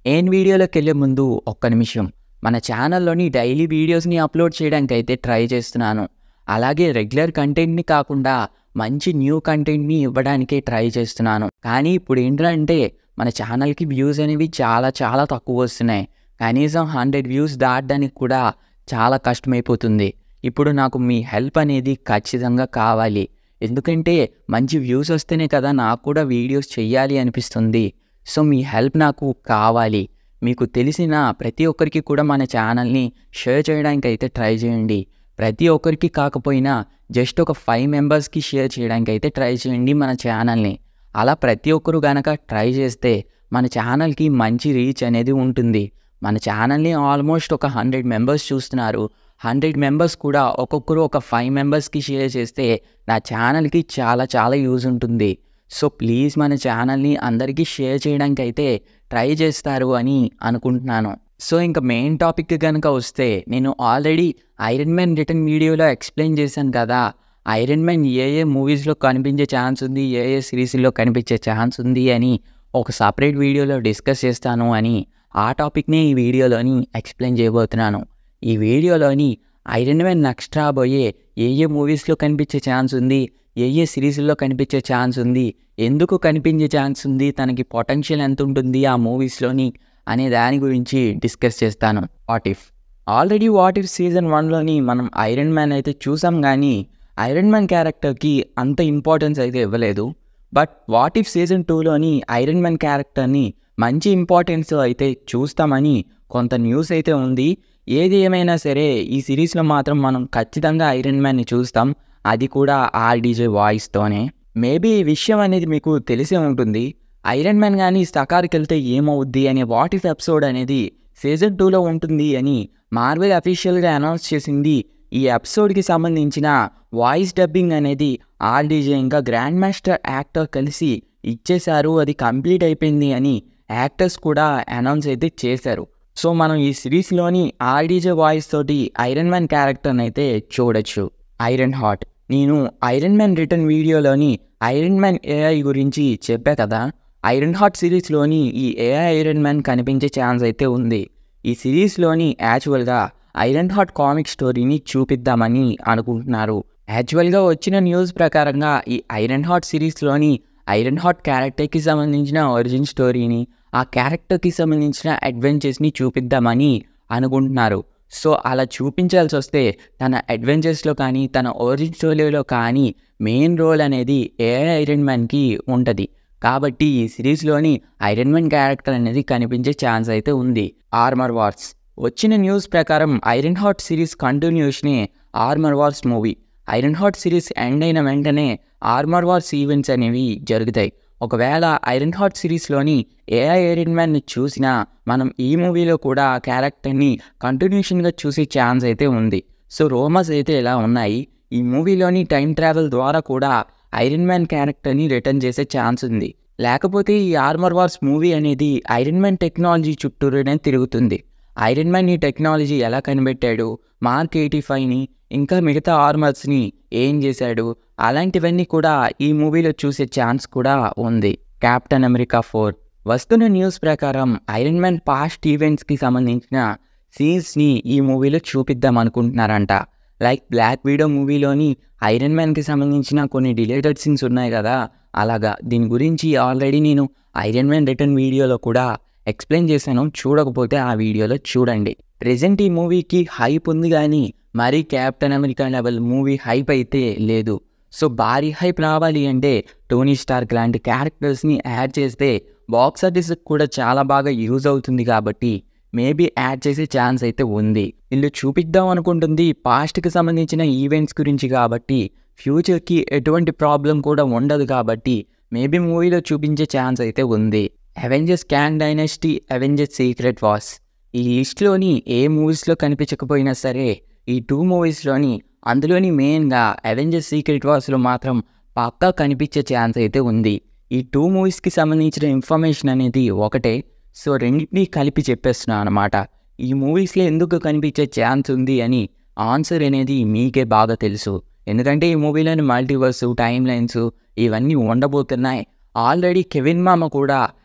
ఏం వీడియోలోకి వెళ్ళే ముందు ఒక్క నిమిషం మన ఛానల్లోని డైలీ వీడియోస్ని అప్లోడ్ చేయడానికి అయితే ట్రై చేస్తున్నాను అలాగే రెగ్యులర్ కంటెంట్ని కాకుండా మంచి న్యూ కంటెంట్ని ఇవ్వడానికే ట్రై చేస్తున్నాను కానీ ఇప్పుడు ఏంటంటే మన ఛానల్కి వ్యూస్ అనేవి చాలా చాలా తక్కువ వస్తున్నాయి కనీసం హండ్రెడ్ వ్యూస్ దాటడానికి కూడా చాలా కష్టమైపోతుంది ఇప్పుడు నాకు మీ హెల్ప్ అనేది ఖచ్చితంగా కావాలి ఎందుకంటే మంచి వ్యూస్ వస్తేనే కదా నాకు కూడా వీడియోస్ చెయ్యాలి అనిపిస్తుంది సో మీ హెల్ప్ నాకు కావాలి మీకు తెలిసిన ప్రతి ఒక్కరికి కూడా మన ఛానల్ని షేర్ చేయడానికి అయితే ట్రై చేయండి ప్రతి ఒక్కరికి కాకపోయినా జస్ట్ ఒక ఫైవ్ మెంబర్స్కి షేర్ చేయడానికి అయితే ట్రై చేయండి మన ఛానల్ని అలా ప్రతి ఒక్కరు గనక ట్రై చేస్తే మన ఛానల్కి మంచి రీచ్ అనేది ఉంటుంది మన ఛానల్ని ఆల్మోస్ట్ ఒక హండ్రెడ్ మెంబర్స్ చూస్తున్నారు హండ్రెడ్ మెంబర్స్ కూడా ఒక్కొక్కరు ఒక ఫైవ్ మెంబర్స్కి షేర్ చేస్తే నా ఛానల్కి చాలా చాలా యూజ్ ఉంటుంది సో ప్లీజ్ మన ఛానల్ని అందరికీ షేర్ చేయడానికి అయితే ట్రై చేస్తారు అని అనుకుంటున్నాను సో ఇంకా మెయిన్ టాపిక్ కనుక వస్తే నేను ఆల్రెడీ ఐరన్ మ్యాన్ రిటర్న్ వీడియోలో ఎక్స్ప్లెయిన్ చేశాను కదా ఐరన్ మ్యాన్ ఏ ఏ మూవీస్లో కనిపించే ఛాన్స్ ఉంది ఏ ఏ సిరీస్లో కనిపించే ఛాన్స్ ఉంది అని ఒక సపరేట్ వీడియోలో డిస్కస్ చేస్తాను అని ఆ టాపిక్నే ఈ వీడియోలోని ఎక్స్ప్లెయిన్ చేయబోతున్నాను ఈ వీడియోలోని ఐరన్ మ్యాన్ నెక్స్ట్ రాబోయే ఏ ఏ మూవీస్లో కనిపించే ఛాన్స్ ఉంది ఏ ఏ సిరీస్లో కనిపించే ఛాన్స్ ఉంది ఎందుకు కనిపించే ఛాన్స్ ఉంది తనకి పొటెన్షియల్ ఎంత ఉంటుంది ఆ మూవీస్లోని అనే దాని గురించి డిస్కస్ చేస్తాను what if already what if season వన్లోని మనం ఐరన్ మ్యాన్ అయితే చూసాం కానీ ఐరన్ మ్యాన్ క్యారెక్టర్కి అంత ఇంపార్టెన్స్ అయితే ఇవ్వలేదు బట్ వాట్ ఇఫ్ సీజన్ టూలోని ఐరన్ మ్యాన్ క్యారెక్టర్ని మంచి ఇంపార్టెన్స్ అయితే చూస్తామని కొంత న్యూస్ అయితే ఉంది ఏది ఏమైనా సరే ఈ సిరీస్లో మాత్రం మనం ఖచ్చితంగా ఐరన్ మ్యాన్ని చూస్తాం అది కూడా ఆర్డీజే వాయిస్తోనే మేబీ ఈ విషయం అనేది మీకు తెలిసే ఉంటుంది ఐరన్ మ్యాన్ కానీ స్టకార్కి వెళ్తే ఏమవుద్ది అనే వాట్ ఇఫ్ ఎపిసోడ్ అనేది సీజన్ టూలో ఉంటుంది అని మార్వెల్ అఫీషియల్గా అనౌన్స్ చేసింది ఈ ఎపిసోడ్కి సంబంధించిన వాయిస్ డబ్బింగ్ అనేది ఆర్డీజే ఇంకా గ్రాండ్ మాస్టర్ యాక్టర్ కలిసి ఇచ్చేశారు అది కంప్లీట్ అయిపోయింది అని యాక్టర్స్ కూడా అనౌన్స్ అయితే చేశారు సో మనం ఈ సిరీస్లోని ఆర్డీజే వాయిస్ తోటి ఐరన్ మ్యాన్ క్యారెక్టర్ని అయితే చూడొచ్చు ఐరన్ హార్ట్ నేను ఐరన్ మ్యాన్ రిటర్న్ వీడియోలోని ఐరన్ మ్యాన్ ఏఐ గురించి చెప్పా కదా ఐరన్ హార్ట్ సిరీస్లోని ఈ ఏఐ ఐరన్ మ్యాన్ కనిపించే ఛాన్స్ అయితే ఉంది ఈ సిరీస్లోని యాక్చువల్గా ఐరన్ హార్ట్ కామిక్ స్టోరీని చూపిద్దామని అనుకుంటున్నారు యాక్చువల్గా వచ్చిన న్యూస్ ప్రకారంగా ఈ ఐరన్ హార్ట్ సిరీస్లోని ఐరన్ హార్ట్ క్యారెక్టర్కి సంబంధించిన ఒరిజిన్ స్టోరీని ఆ క్యారెక్టర్కి సంబంధించిన అడ్వెంచర్స్ని చూపిద్దామని అనుకుంటున్నారు సో అలా చూపించాల్సి వస్తే తన అడ్వెంచర్స్లో కానీ తన ఒరిజిన్ స్టోరీలో కానీ మెయిన్ రోల్ అనేది ఏ ఐరన్ మ్యాన్కి ఉంటుంది కాబట్టి ఈ సిరీస్లోని ఐరన్ మ్యాన్ క్యారెక్టర్ అనేది కనిపించే ఛాన్స్ అయితే ఉంది ఆర్మర్ వార్స్ వచ్చిన న్యూస్ ప్రకారం ఐరన్ హార్ట్ సిరీస్ కంటిన్యూషనే Armor Wars movie Iron Heart series end అయిన వెంటనే ఆర్మర్ వార్స్ ఈవెంట్స్ అనేవి జరుగుతాయి ఒకవేళ ఐరన్ హార్ట్ సిరీస్లోని ఏఐ ఐరన్ మ్యాన్ని చూసినా మనం ఈ మూవీలో కూడా ఆ క్యారెక్టర్ని కంటిన్యూషన్గా చూసే ఛాన్స్ అయితే ఉంది సో రోమర్స్ అయితే ఇలా ఉన్నాయి ఈ మూవీలోని టైం ట్రావెల్ ద్వారా కూడా ఐరన్ మ్యాన్ క్యారెక్టర్ని రిటర్న్ చేసే ఛాన్స్ ఉంది లేకపోతే ఈ ఆర్మర్ వార్స్ మూవీ అనేది ఐరన్ మ్యాన్ టెక్నాలజీ చుట్టూరునే తిరుగుతుంది ఐరన్ మ్యాన్ ఈ టెక్నాలజీ ఎలా కనిపెట్టాడు మార్క్ ఎయిటీ ఫైవ్ని ఇంకా మిగతా ఆర్మర్స్ని ఏం చేశాడు అలాంటివన్నీ కూడా ఈ మూవీలో చూసే ఛాన్స్ కూడా ఉంది కెప్టెన్ అమెరికా ఫోర్ వస్తున్న న్యూస్ ప్రకారం ఐరన్ మ్యాన్ పాస్ట్ ఈవెంట్స్కి సంబంధించిన సీన్స్ని ఈ మూవీలో చూపిద్దాం అనుకుంటున్నారంట లైక్ బ్లాక్ వీడో మూవీలోని ఐరన్ మ్యాన్కి సంబంధించిన కొన్ని డిలేటెడ్ సీన్స్ ఉన్నాయి కదా అలాగా దీని గురించి ఆల్రెడీ నేను ఐరన్ మ్యాన్ రిటర్న్ వీడియోలో కూడా ఎక్స్ప్లెయిన్ చేశాను చూడకపోతే ఆ వీడియోలో చూడండి ప్రెజెంట్ ఈ మూవీకి హైప్ ఉంది కానీ మరీ Captain America level movie hype అయితే లేదు సో భారీ హైప్ రావాలి అంటే టోనీ స్టార్క్ లాంటి క్యారెక్టర్స్ని యాడ్ చేస్తే బాక్స్ ఆఫీస్కి కూడా చాలా బాగా యూజ్ అవుతుంది కాబట్టి మేబీ యాడ్ చేసే ఛాన్స్ అయితే ఉంది వీళ్ళు చూపిద్దాం అనుకుంటుంది పాస్ట్కి సంబంధించిన ఈవెంట్స్ గురించి కాబట్టి ఫ్యూచర్కి ఎటువంటి ప్రాబ్లం కూడా ఉండదు కాబట్టి మేబీ మూవీలో చూపించే ఛాన్స్ అయితే ఉంది Avengers Kang dynasty Avengers secret wars ఈ లిస్ట్లోని ఏ మూవీస్లో కనిపించకపోయినా సరే ఈ టూ మూవీస్లోని అందులోని మెయిన్గా అవెంజర్స్ సీక్రెట్ వార్స్లో మాత్రం పక్కా కనిపించే ఛాన్స్ అయితే ఉంది ఈ టూ మూవీస్కి సంబంధించిన ఇన్ఫర్మేషన్ అనేది ఒకటే సో రెండింటినీ కలిపి చెప్పేస్తున్నాను అనమాట ఈ మూవీస్లో ఎందుకు కనిపించే ఛాన్స్ ఉంది అని ఆన్సర్ అనేది మీకే బాగా తెలుసు ఎందుకంటే ఈ మూవీలోని మల్టీవర్స్ టైం లైన్స్ ఇవన్నీ ఉండబోతున్నాయి ఆల్రెడీ కెవిన్ మామ కూడా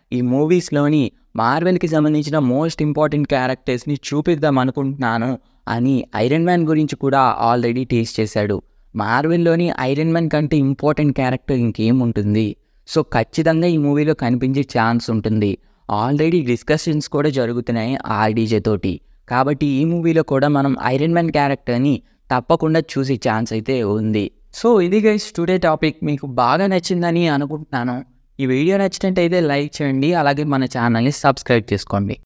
ఈ మూవీస్లోని మార్వెల్కి సంబంధించిన మోస్ట్ ఇంపార్టెంట్ క్యారెక్టర్స్ని చూపిద్దాం అనుకుంటున్నాను అని ఐరన్ మ్యాన్ గురించి కూడా ఆల్రెడీ టేస్ట్ చేశాడు మార్వెల్లోని ఐరన్ మ్యాన్ కంటే ఇంపార్టెంట్ క్యారెక్టర్ ఇంకేముంటుంది సో ఖచ్చితంగా ఈ మూవీలో కనిపించే ఛాన్స్ ఉంటుంది ఆల్రెడీ డిస్కషన్స్ కూడా జరుగుతున్నాయి ఆర్డీజే తోటి కాబట్టి ఈ మూవీలో కూడా మనం ఐరన్ మ్యాన్ క్యారెక్టర్ని తప్పకుండా చూసే ఛాన్స్ అయితే ఉంది సో ఇది గైస్ టుడే టాపిక్ మీకు బాగా నచ్చిందని అనుకుంటున్నాను ఈ వీడియో నచ్చినట్టయితే లైక్ చేయండి అలాగే మన ఛానల్ని సబ్స్క్రైబ్ చేసుకోండి